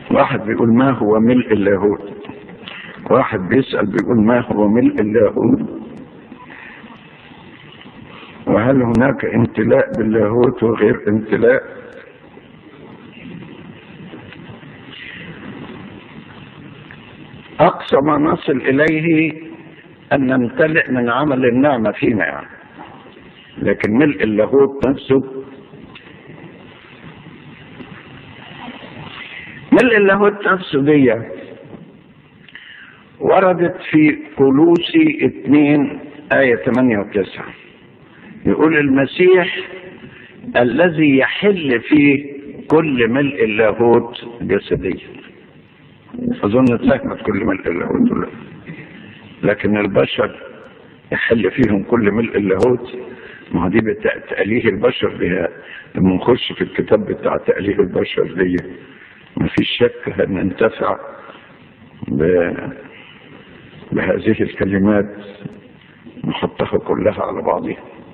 واحد بيقول ما هو ملء اللاهوت واحد بيسأل بيقول ما هو ملء اللاهوت وهل هناك امتلاء باللاهوت وغير امتلاء أقصى ما نصل إليه أن نمتلئ من عمل النعمة فينا يعني لكن ملء اللاهوت نفسه ملء اللاهوت نفسه دي وردت في كلوسي 2 آية 8 و9 يقول المسيح الذي يحل فيه كل ملء اللاهوت جسديا أظن اتفهمت كل ملء اللاهوت ولا لكن البشر يحل فيهم كل ملء اللاهوت ما هو دي بتاع تأليه البشر بها لما نخش في الكتاب بتاع تأليه البشر دي ما فيش شك هننتفع ب... بهذه الكلمات نحطها كلها على بعضها